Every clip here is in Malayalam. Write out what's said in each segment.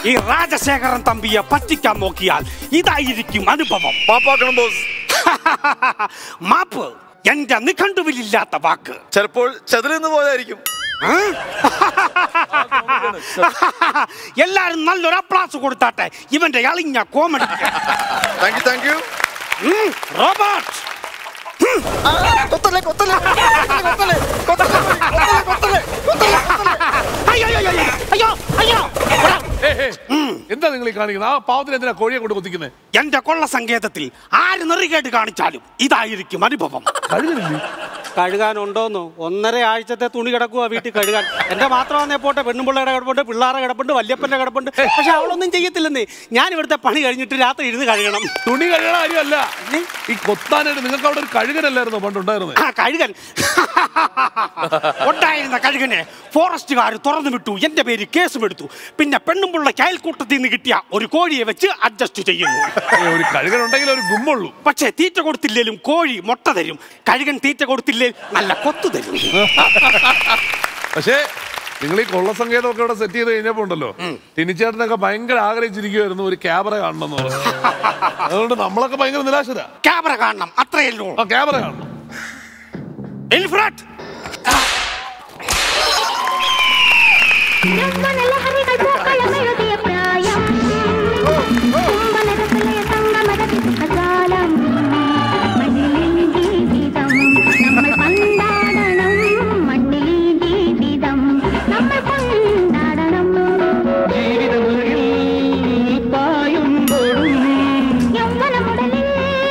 ഈ രാജശേഖരൻ തമ്പിയെ പറ്റിക്കാൻ നോക്കിയാൽ ഇതായിരിക്കും അനുഭവം മാപ്പാക്കണം ബോസ് മാപ്പ് എന്റെ നിഘണ്ടുവിലില്ലാത്ത വാക്ക് ചിലപ്പോൾ ചെതലിന്ന് പോയതായിരിക്കും എല്ലാരും നല്ലൊരു അപ്ലാസ് കൊടുത്താട്ടെ ഇവന്റെ അളിഞ്ഞ comedy thank you thank you Robert കൊത്തല്ലേ കൊത്തല്ലേ കൊത്തല്ലേ കൊത്തല്ലേ കൊത്തല്ലേ കൊത്തല്ലേ അയ്യോ അയ്യോ അയ്യോ, അയ്യോ അയ്യോ എടാ, ഏയ്, ഏയ്, എന്താ നിങ്ങൾ ഈ കാണിക്കുന്നത് ആ പാവത്തിന് എന്തിനാ കോഴിയെ കൊണ്ട് കൊത്തിക്കുന്നത് എന്റെ കൊള്ള സങ്കേതത്തിൽ ആര് നെറികേട് കാണിച്ചാലും ഇതായിരിക്കും അനുഭവം കഴുകനില്ലേ കഴുകാനുണ്ടോന്നോ ഒന്നര ആഴ്ചത്തെ തുണി കിടക്കുക വീട്ടിൽ കഴുകാൻ എന്റെ മാത്രം വന്നേ പോട്ടെ പെണ്ണുമ്പിള്ളയുടെ കിടപ്പുണ്ട് പിള്ളേരുടെ കിടപ്പുണ്ട് വല്യപ്പന്റെ കിടപ്പുണ്ട് പക്ഷെ അവളൊന്നും ചെയ്യത്തില്ലെന്നേ ഞാൻ ഇവിടുത്തെ പണി കഴിഞ്ഞിട്ട് രാത്രി ഇരുന്ന് കഴുകണം തുണി കഴുകണ കാര്യമല്ല ഈ കൊത്താനായിട്ട് നിങ്ങൾക്ക് അവിടെ ഒരു കഴുകനല്ലായിരുന്നോ പണ്ടുണ്ടായിരുന്നത് ആ കഴുകൻ ഉണ്ടായിരുന്ന കഴുകനെ ഫോറസ്റ്റുകാർ തുറന്നു വിട്ടു എന്റെ പേര് കേസും എടുത്തു പിന്നെ പെണ്ണുമ്പുള്ള അയൽക്കൂട്ടത്തിൽ നിന്ന് കിട്ടിയ ഒരു കോഴിയെ വെച്ച് അഡ്ജസ്റ്റ് ചെയ്യുന്നു ഏയ്, ഒരു കഴുകനുണ്ടെങ്കിൽ ഒരു ഗുമ്മുള്ളൂ പക്ഷേ തീറ്റ കൊടുത്തില്ലേലും കോഴി മുട്ട തരും കഴുകൻ തീറ്റ കൊടുത്തില്ലേ നല്ല കൊത്തു തരും പക്ഷേ നിങ്ങൾ ഈ കൊള്ള സങ്കേതമൊക്കെ ഇവിടെ സെറ്റ് ചെയ്ത് കഴിഞ്ഞപ്പോ ഉണ്ടല്ലോ ടിനിച്ചേട്ടനൊക്കെ ഭയങ്കര ആഗ്രഹിച്ചിരിക്കുവായിരുന്നു ഒരു ക്യാമറ കാണണം എന്ന് പറഞ്ഞു അതുകൊണ്ട് നമ്മളൊക്കെ ഭയങ്കര നിരാശരാ ക്യാമറ കാണണം അത്രയല്ലോ ആ ക്യാമറ കാണണം എൽഫ്രാറ്റ് യൗവനലഹരികൾ പൂക്കളമെഴുതിയ പ്രായം. കുംഭനരത്തിലെ തങ്കമരതി സുഖജാലം. മണ്ണിലീ ജീവിതം നമ്മൾ പന്താടണം. മണ്ണിലീ ജീവിതം നമ്മൾ കൊണ്ടാടണം. യൗവനമുടലിൽ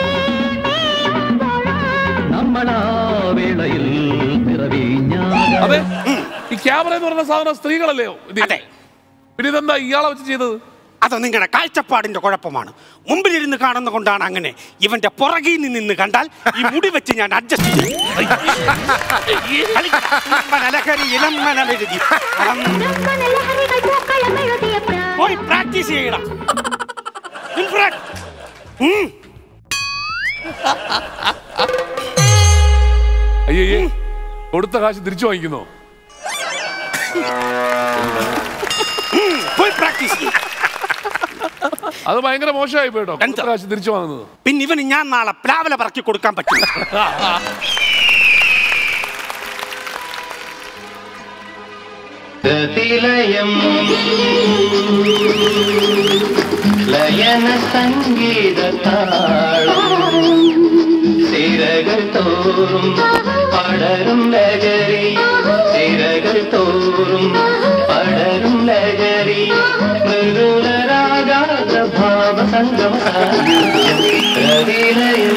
മേയുമ്പോഴും അതെ ഈ ക്യാമറ എന്ന് പറഞ്ഞ സാധനം സ്ത്രീകളല്ലേ ഇത്? അതെ. പിന്നെ ഇതെന്താ ഇയാളെ വെച്ച് ചെയ്തത് അത് നിങ്ങളുടെ കാഴ്ചപ്പാടിന്റെ കുഴപ്പമാണ് മുമ്പിലിരുന്ന് കാണുന്ന കൊണ്ടാണ് അങ്ങനെ ഇവന്റെ പുറകിൽ നിന്ന് നിന്ന് കണ്ടാൽ ഈ മുടി വെച്ച് ഞാൻ അഡ്ജസ്റ്റ് ചെയ്യും കളിക്കട. ഉമ്മനലഹരി ഇളമ്മനമെഴുതി. അളം. യൗവനലഹരികൾ പൂക്കളമെഴുതിയ പ്രായം. പോയി പ്രാക്ടീസ് ചെയ്യണം ഇൻഫ്രാറ്റ്. ഉം. അയ്യേ കൊടുത്ത കാശ് തിരിച്ചു വാങ്ങിക്കുന്നോ ഉം. പോയി പ്രാക്ടീസ് ചെയ്യും അത് ഭയങ്കര മോശമായി പോയിട്ടോ കൊടുത്ത എന്താ? കാശ് തിരിച്ചു വാങ്ങുന്നത് പിന്നെ ഇവന് ഞാൻ നാളെ പ്ലാവല പറക്കി കൊടുക്കാൻ പറ്റും ഗതിലയം ലയന സംഗീതത്താളം സിരകൾ തോറും പടരും ലഹരി സിരകൾ തോറും പടരും ലഹരി മൃദുലരാഗാത ഭാവ സംഗമ ഗതിലയം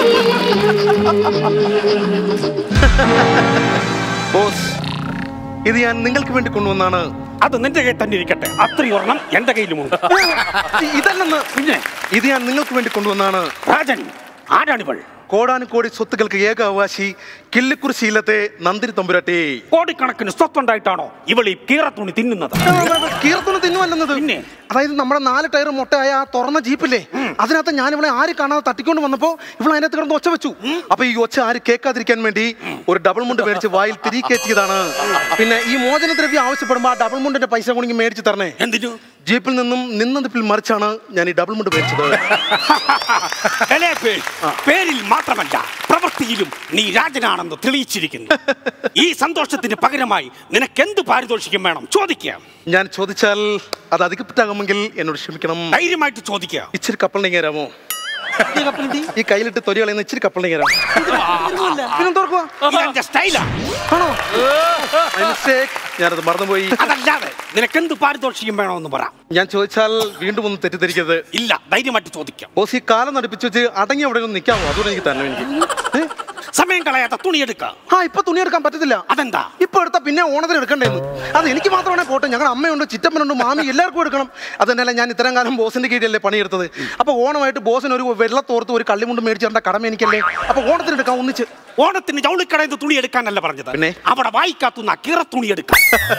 ബോസ് ഇത് ഞാൻ നിങ്ങൾക്ക് വേണ്ടി കൊണ്ടുവന്നാണ് അത് നിന്റെ കയ്യിൽ തന്നെ ഇരിക്കട്ടെ അത്രയും ഒരെണ്ണം എന്റെ കയ്യിലുമുണ്ട് ഇതല്ലെന്ന് പിന്നെ ഇത് ഞാൻ നിങ്ങൾക്ക് വേണ്ടി കൊണ്ടുവന്നാണ് രാജൻ ആരാണിവൾ കോടാനുകോടി സ്വത്തുക്കൾക്ക് ഏക അവകാശി കിള്ളിക്കുറിശീലത്തെ നന്ദിരി തമ്പുരാട്ടി കോടിക്കണക്കിന് സ്വത്തുണ്ടായിട്ടാണോ ഇവൾ ഈ കീറത്തുണി തിന്നുന്നത് കീർത്തുണ തിന്നുവല്ലെന്നത് പിന്നെ? അതായത് നമ്മുടെ നാല് ടയർ മുട്ടയായ ആ തുറന്ന ജീപ്പില്ലേ അതിനകത്ത് ഞാൻ ഇവളെ ആര് കാണാതെ തട്ടിക്കൊണ്ട് വന്നപ്പോ ഇവൾ അതിനകത്ത് കിടന്ന് ഒച്ച വെച്ചു അപ്പൊ ഈ ഒച്ച ആര് കേൾക്കാതിരിക്കാൻ വേണ്ടി ഒരു ഡബിൾ മുണ്ട് മേടിച്ച് വായിൽ തിരി കയറ്റിയതാണ് പിന്നെ ഈ മോചന ദ്രവ്യം ആവശ്യപ്പെടുമ്പോ ആ ഡബിൾ മുണ്ടിന്റെ പൈസ കൂടി ഇങ്ങ് മേടിച്ച് തരണേ എന്തിനു ജീപ്പിൽ നിന്നും നിന്നതിപ്പിൽ മറിച്ചാണ് ഞാൻ ഈ ഡബിൾ മുണ്ട് മേടിച്ചത് എലേപ്പേ, പേരിൽ മാത്രമല്ല പ്രവൃത്തിയിലും നീ രാജനാണെന്ന് തെളിയിച്ചിരിക്കുന്നു ഈ സന്തോഷത്തിന് പകരമായി നിനക്ക് എന്ത് പാരിതോഷികം വേണം ചോദിക്കാം ഞാൻ ചോദിച്ചാൽ അത് അധികപ്പെട്ടാകുമെങ്കിൽ എന്നോട് ക്ഷമിക്കണം ധൈര്യമായിട്ട് ചോദിക്കാം ഇച്ചിരി കപ്പലിനെ കയറാമോ ഈ കയ്യിലിട്ട് തൊലി കളയുന്ന ഇച്ചിരി കപ്പലിനെ കയറാം പിന്നെ തുറക്കുക ഇതെന്റെ സ്റ്റൈലാ ആണോ My mistake. ഞാനത് മറന്നുപോയി അതല്ലാതെ നിനക്ക് എന്ത് പാരിതോഷികം വേണമെന്ന് പറ ഞാൻ ചോദിച്ചാൽ വീണ്ടും ഒന്ന് തെറ്റിദ്ധരിക്കരുത് ഇല്ല ധൈര്യമായിട്ട് ചോദിക്കാം ബോസ് ഈ കാലം നടിപ്പിച്ച് വെച്ച് അടങ്ങി അവിടെ ഒന്ന് നിൽക്കാമോ അതുകൊണ്ട് എനിക്ക് തന്നെ എനിക്ക് ഏ? സമയം കളയാത്ത തുണി എടുക്ക ആ ഇപ്പൊ തുണി എടുക്കാൻ പറ്റത്തില്ല അതെന്താ ഇപ്പൊ എടുത്താ പിന്നെ ഓണത്തിന് എടുക്കണ്ടേന്ന് അത് എനിക്ക് മാത്രമാണെ പോട്ടെ ഞങ്ങളുടെ അമ്മയുണ്ട് ചിറ്റപ്പനുണ്ട് മാമി എല്ലാവർക്കും എടുക്കണം അതന്നെയല്ല ഞാൻ ഇത്രയും കാലം ബോസിന്റെ കീഴിലല്ലേ പണിയെടുത്തത് അപ്പൊ ഓണമായിട്ട് ബോസിന് ഒരു വെള്ളത്തോർത്ത് ഒരു കള്ളിമുണ്ട് മേടിച്ചു തരേണ്ട കടമ എനിക്കല്ലേ അപ്പൊ ഓണത്തിന് എടുക്കാം ഒന്നിച്ച് ഓണത്തിന് ജൗളിക്കടയിൽ നിന്ന് തുണി എടുക്കാനല്ല പറഞ്ഞത് പിന്നെ? അവിടെ വായിക്കാത്തുന്ന കിറ തുണി എടുക്കാൻ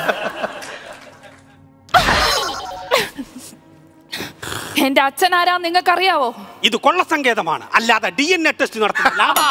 എന്റെ അച്ഛൻ ആരാ നിങ്ങൾക്കറിയാവോ ഇത് കൊള്ളസങ്കേതമാണ് അല്ലാതെ ഡി എൻ എ ടെസ്റ്റ് നടത്തുന്ന ലാഭം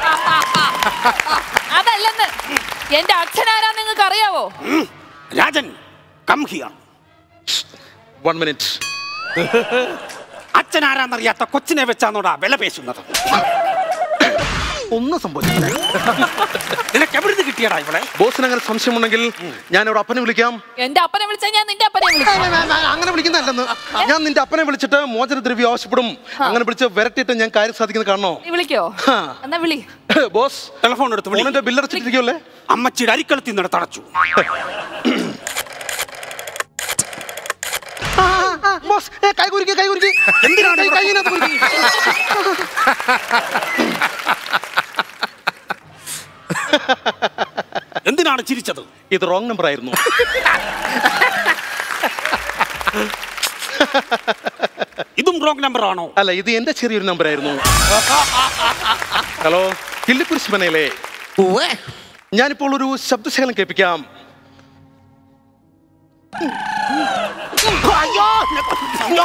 അതല്ലെന്ന് എന്റെ അച്ഛൻ ആരാ നിങ്ങൾക്ക് അറിയാവോ Rajan come here one minute അച്ഛൻ ആരാന്നറിയാത്ത കൊച്ചിനെ വെച്ചാന്നോടാ വില പേശുന്നത് ഒന്നും സംഭവിച്ചില്ല നിനക്ക് എവിടുന്ന് കിട്ടിയടാ ഇവിടെ ബോസിന് അങ്ങനെ സംശയമുണ്ടെങ്കിൽ ഞാൻ ഇവിടെ അപ്പനെ വിളിക്കാം എന്റെ അപ്പനെ വിളിച്ചാൽ ഞാൻ നിന്റെ അപ്പനെ ഏയ്, വിളിക്കാം ഏയ്, ഏയ്, അങ്ങനെ വിളിക്കുന്നതല്ലെന്ന് ഞാൻ നിന്റെ അപ്പനെ വിളിച്ചിട്ട് മോചനദ്രവ്യം ആവശ്യപ്പെടും അങ്ങനെ വിളിച്ച് വരട്ടിയിട്ട് ഞാൻ കാര്യം സാധിക്കുന്നത് കാണണോ നീ വിളിക്കോ ഹാ. എന്നാ വിളി ബോസ് ടെലിഫോൺ എടുത്ത് വിളി ഫോണിന്റെ ബില്ലടച്ചിട്ടിരിക്കുമല്ലേ അമ്മച്ചിയുടെ അരിക്കളത്തിൽ നിന്ന് തടച്ചു ബോസ് ഏ, കൈ കുരുക്കി കൈ കുരുക്കി എന്തിനാണ് കൈ- ഇവിടെ- കൈയിനകത്ത് കുരുക്കി. എന്തിനാണ് ചിരിച്ചത് ഇത് റോങ് നമ്പർ ആയിരുന്നു ഇതും റോങ് നമ്പർ ആണോ അല്ല ഇത് എന്റെ ചെറിയൊരു നമ്പർ ആയിരുന്നു ഹലോ കിള്ളിക്കുരിശ് മനയിലെ ഞാനിപ്പോൾ ഒരു ശബ്ദശകലം കേൾപ്പിക്കാം അയ്യോ അയ്യോ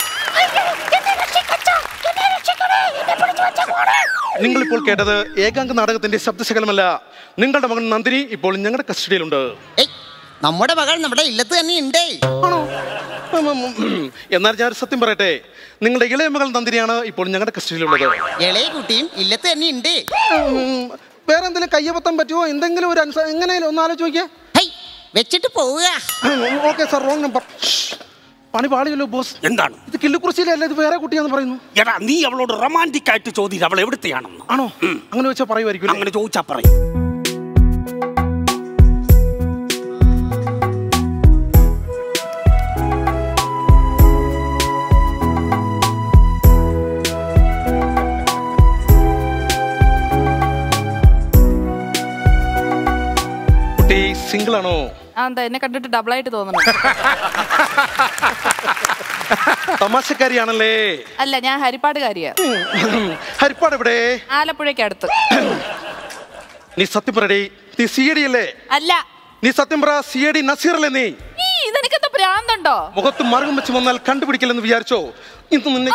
നിങ്ങളിപ്പോൾ കേട്ടത് ഏകാംഗ നാടകത്തിന്റെ ശബ്ദശകലമല്ല നിങ്ങളുടെ മകൻ നന്ദിനി ഇപ്പോൾ ഞങ്ങളുടെ കസ്റ്റഡിയിലുണ്ട് ഏയ്, നമ്മുടെ മകൾ നമ്മുടെ ഇല്ലത്ത് തന്നെ ഉണ്ടേ ആണോ ഉം, ഉം, ഉം. എന്നാൽ ഞാൻ ഒരു സത്യം പറയട്ടെ നിങ്ങളുടെ ഇളയ മകൾ നന്ദിനിയാണ് ഇപ്പോൾ ഞങ്ങളുടെ കസ്റ്റഡിയിലുള്ളത് ഇളയ കുട്ടിയും ഇല്ലത്ത് തന്നെ ഉണ്ട് ഉം, വേറെ എന്തെങ്കിലും കയ്യബത്തം പറ്റുമോ എന്തെങ്കിലും ഒരു അനുസ എങ്ങനെയാലും ഒന്ന് ആലോചിച്ച് ഹൈ വെച്ചിട്ട് പോവുക നോക്കിയേ ഓക്കെ സാർ റോങ് നമ്പർ പണി പാളിയല്ലോ ബോസ് എന്താണ് ഇത് കിള്ളിക്കുറിച്ചിലല്ല ഇത് വേറെ കുട്ടിയാന്ന് പറയുന്നു എടാ നീ അവളോട് റൊമാൻറ്റിക് ആയിട്ട് ചോദിച്ചു അവൾ എവിടുത്തെയാണെന്ന് ആണോ അങ്ങനെ വെച്ചാൽ പറയുമായിരിക്കും അല്ലേ? അങ്ങനെ ചോദിച്ചാ പറയും കുട്ടി സിംഗിൾ ആണോ ആ എന്താ എന്നെ കണ്ടിട്ട് ഡബിൾ ആയിട്ട് തോന്നണം തമാശക്കാരിയാണല്ലേ അല്ല ഞാൻ ഹരിപ്പാടുകാരിയാ ഹരിപ്പാട് എവിടെ ആലപ്പുഴയ്ക്ക് അടുത്ത് നീ സത്യം പറയടി നീ സി ഡി അല്ലേ അല്ല നീ സത്യം പറ സി ഡി നസീറല്ലേ നീ ഈ ഇതെനിക്കെന്താ ഭ്രാന്തുണ്ടോ മുഖത്ത് മറുകം വെച്ച് വന്നാൽ കണ്ടുപിടിക്കില്ലെന്ന് വിചാരിച്ചോ ഇന്ന് നിന്നെ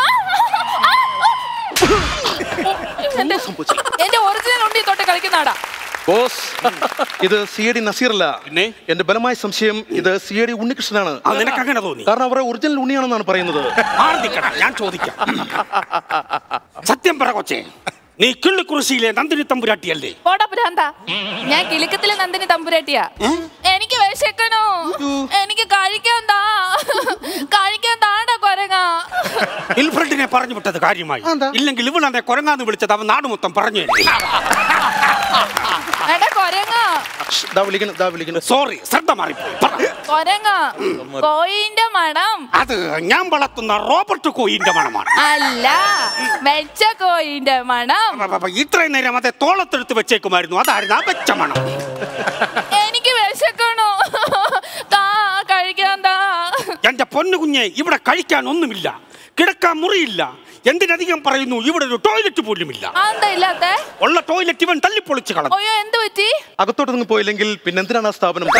എന്റെ എന്റെ ഒറിജിനൽ ഉണ്ടി തൊട്ട് കളിക്കുന്നാടാ ബോസ് ഇത് സി ഡി നസീറല്ല പിന്നെ? എന്റെ ബലമായ സംശയം ഇത് സി ഡി ഉണ്ണികൃഷ്ണനാണ് അത് നിനക്ക് അങ്ങനെ തോന്നി കാരണം അവരെ ഒറിജിനൽ ഉണ്ണിയാണെന്നാണ് പറയുന്നത് ആർദിക്കടാ ഞാൻ ചോദിക്കാം സത്യം പറ കൊച്ചേ നീ കിള്ളിക്കുറിശിയിലെ നന്ദിനി തമ്പുരാട്ടിയല്ലേ പോടാ ഭ്രാന്ത ഞാൻ കിലുക്കത്തിലെ നന്ദിനി തമ്പുരാട്ടിയാ എനിക്ക് വിശക്കണോ എനിക്ക് കഴിക്കാൻ താ കഴിക്കാൻ താടാ കൊരങ്ങ ഇൽഫ്രണ്ടിനെ പറഞ്ഞു വിട്ടത് കാര്യമായി അതെന്താ? ഇല്ലെങ്കിൽ ഇവളെ കൊരങ്ങാന്ന് വിളിച്ചത് അവൻ നാട് മൊത്തം പറഞ്ഞു എടാ കൊരങ്ങ ഷ്, ദാ വിളിക്കുന്നു ദാ വിളിക്കുന്നു സോറി ശ്രദ്ധ മാറിപ്പോയി പറ. കൊരങ്ങ കോയിന്റെ മണം അത് ഞാൻ വളർത്തുന്ന റോബർട്ട് കോയിന്റെ മണമാണ് അല്ല വെച്ച കോയിന്റെ മണം അപ്പ, അപ്പ, ഇത്രയും നേരം അതെ തോളത്തെടുത്ത് വെച്ചേക്കുമായിരുന്നു അതായിരുന്നു ആ വെച്ച മണം എനിക്ക് വിശക്കണോ താ കഴിക്കാൻ താ എന്റെ പൊന്നു കുഞ്ഞെ ഇവിടെ കഴിക്കാൻ ഒന്നുമില്ല കിടക്കാൻ മുറിയില്ല എന്തിനധികം പറയുന്നു ഇവിടെ ഒരു ടോയ്ലറ്റ് പോലുമില്ല എന്താ ഇല്ലാത്തെ ഉള്ള ടോയ്ലറ്റ് ഇവൻ തല്ലിപ്പൊളിച്ച് കളഞ്ഞു അയ്യോ എന്ത് പറ്റി അകത്തോട്ട് നിന്ന് പോയില്ലെങ്കിൽ പിന്നെ എന്തിനാണ് ആ സ്ഥാപനം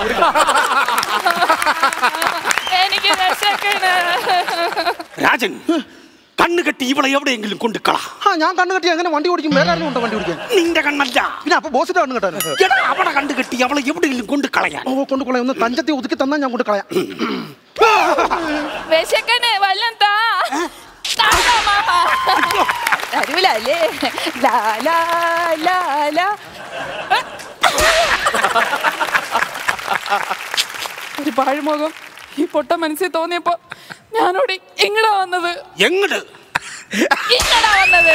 എനിക്ക് വിശക്കണ് രാജൻ കണ്ണു കെട്ടി ഇവളെ എവിടെയെങ്കിലും കൊണ്ടുക്കള ആ ഞാൻ കണ്ണു കെട്ടി അങ്ങനെ വണ്ടി ഓടിക്കും വേറെ ആരും ഉണ്ടോ വണ്ടി ഓടിക്കാൻ നിന്റെ കണ്ണല്ല പിന്നെ അപ്പൊ ബോസിന്റെ കണ്ണു കെട്ടാൻ എടാ, അവിടെ കണ്ടു കെട്ടി അവളെ എവിടെയെങ്കിലും കൊണ്ട് കളയാൻ ഓ കൊണ്ട് കളയാം ഒന്ന് തഞ്ചത്തി ഒതുക്കി തന്നാ ഞാൻ കൊണ്ട് കളയാം വിശക്കണ് വല്ലം താ താടാ മാമ. തരൂല അല്ലേ ലാ ലാ ലാ ലാ ഒരു പാഴ്മുഖം ഈ പൊട്ട മനസ്സിൽ തോന്നിയപ്പോ ഞാനോടി ഇങ്ങടാ വന്നത് എങ്ങട് ഇങ്ങടാ വന്നത്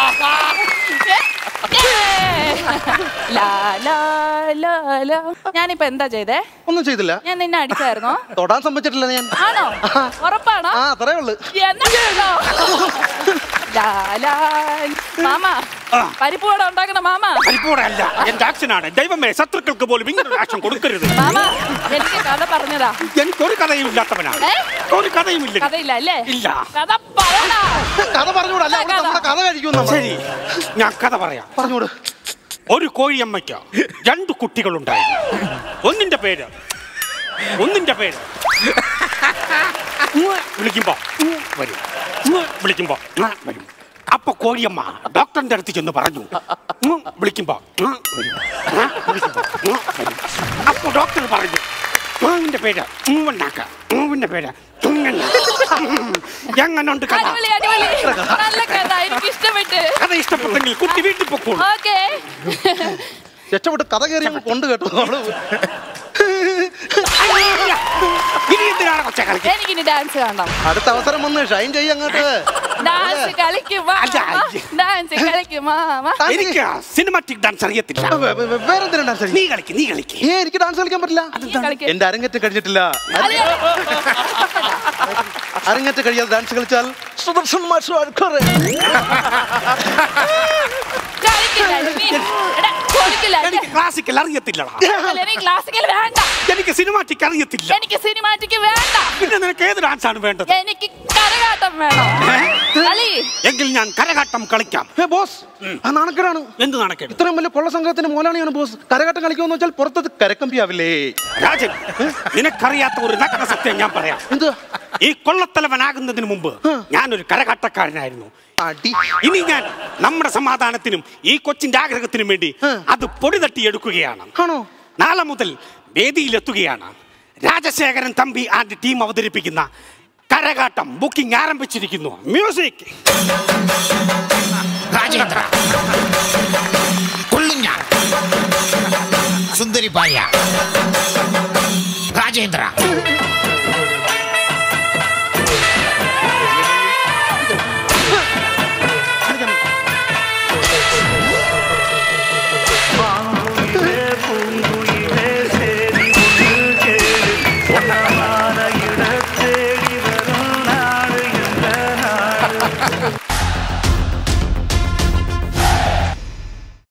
ലാ ലാ ലാ ലാ ഞാനിപ്പോ എന്താ ചെയ്തേ ഒന്നും ചെയ്തില്ല ഞാൻ നിന്നെ അടിച്ചായിരുന്നോ തൊടാൻ സമ്മതിച്ചിട്ടില്ല ഞാൻ ആണോ ഉറപ്പാണോ ആ അത്രേ ഉള്ളു എന്നാ ചെയ്തോ? ലാ ലാ. മാമ ആ. പരിപ്പ് വട ഉണ്ടാക്കണ മാമ പരിപ്പോടെ അല്ല എന്റെ ആക്ഷനാണ് ദൈവമേ ശത്രുക്കൾക്ക് പോലും ഇങ്ങനെ ഒരു ആക്ഷൻ കൊടുക്കരുത് മാമ എനിക്ക് കഥ പറഞ്ഞതാ എനിക്കൊരു കഥയും ഇല്ലാത്തവനാണ് ഏ? ഒരു കഥയും കഥയില്ല അല്ലേ ഇല്ല കഥ പറയണ കഥ പറഞ്ഞൂടാ അല്ല അവിടെ നമ്മുടെ കഥ കഴിക്കും നമ്മൾ ശരി ഞാൻ കഥ പറയാം പറഞ്ഞൂട് ഒരു കോഴിയമ്മയ്ക്ക് രണ്ട് കുട്ടികളുണ്ടായിരുന്നു ഒന്നിന്റെ പേര് ഒന്നിന്റെ പേര് ഉവ്വ് വിളിക്കുമ്പോ ഉവ്വ് വരും ഉവ്വ് വിളിക്കുമ്പോ ഉവ്വ് വരും അപ്പൊ കോഴിയമ്മ ഡോക്ടറിന്റെ അടുത്ത് ചെന്ന് പറഞ്ഞു ഉവ്വ് വിളിക്കുമ്പോ ഉവ്വ് വരും ഉവ്വ് വിളിക്കുമ്പോ ഉവ്വ് വരും അപ്പൊ ഡോക്ടർ പറഞ്ഞു മാവിന്റെ പേര് മൂവണ്ണാക്ക മൂവിന്റെ പേര് തുങ്ങണ്ണ. എങ്ങനുണ്ട് കഥ അടിപൊളി അടിപൊളി നല്ല കഥ എനിക്ക് ഇഷ്ടപ്പെട്ട് കഥ ഇഷ്ടപ്പെട്ടെങ്കിൽ കുട്ടി വീട്ടിൽ പൊക്കോളൂ ഓക്കെ രക്ഷപ്പെട്ട് കഥ കയറി അങ്ങ് കൊണ്ട് കേട്ടോ നമ്മള് ഇനി എന്തിനാണ് കൊച്ചെ കളിക്കുക എനിക്കിനി ഡാൻസ് കാണണം അടുത്ത അവസരം വന്ന് ഷൈൻ ചെയ്യ അങ്ങോട്ട് ഡാൻസ് കളിക്കുമാ അല്ല, അയ്യ. ഡാൻസ് കളിക്കുമാ എനിക്ക് സിനിമാറ്റിക് ഡാൻസ് അറിയത്തില്ല വേ- വേ- വേ- വേറെന്തിനാ ഡാൻസ് നീ കളിക്ക് നീ കളിക്ക് ഏ എനിക്ക് ഡാൻസ് കളിക്കാൻ പറ്റില്ല കളിക്ക്. എന്റെ അരങ്ങേറ്റം കഴിഞ്ഞിട്ടില്ല അരങ്ങേറ്റം കഴിയാതെ ഡാൻസ് കളിച്ചാൽ സുദർശൻ മാഷ് അടുക്കറേ. കളിക്കില്ല നീ- എടാ, കൊടുക്കില്ല എനിക്ക് ക്ലാസിക്കൽ അറിയത്തില്ലടാ അല്ല, എനിക്ക് ക്ലാസിക്കൽ വേണ്ട എനിക്ക് സിനിമാറ്റിക് അറിയത്തില്ല എനിക്ക് സിനിമാറ്റിക് വേണ്ട പിന്നെ നിനക്ക് ഏത് ഡാൻസ് ആണ് വേണ്ടത് എനിക്ക് കരകാട്ടം വേണം കളി എങ്കിൽ ഞാൻ കരകാട്ടം കളിക്കാം ഏ ബോസ് ആ നാണക്കേടാണ് എന്ത് നടക്കേണ്ടത് ഇത്രയും വലിയ കൊള്ള സംഘത്തിന്റെ മോലാണിയാണ് ബോസ് കരകട്ടം കളിക്കുമെന്ന് വെച്ചാൽ പുറത്തത് കരക്കമ്പിയാവില്ലേ രാജൻ നിനക്കറിയാത്ത ഒരു നഗ്ന സത്യം ഞാൻ പറയാം എന്ത് ഈ കൊള്ളത്തലവനാകുന്നതിന് മുമ്പ് ഞാനൊരു കരകാട്ടക്കാരനായിരുന്നു അടി ഇനി ഞാൻ നമ്മുടെ സമാധാനത്തിനും ഈ കൊച്ചിന്റെ ആഗ്രഹത്തിനും വേണ്ടി അത് പൊടി തട്ടിയെടുക്കുകയാണ് ആണോ നാളെ മുതൽ വേദിയിലെത്തുകയാണ് രാജശേഖരൻ തമ്പി ആൻഡ് ടീം അവതരിപ്പിക്കുന്ന കരകാട്ടം ബുക്കിംഗ് ആരംഭിച്ചിരിക്കുന്നു മ്യൂസിക്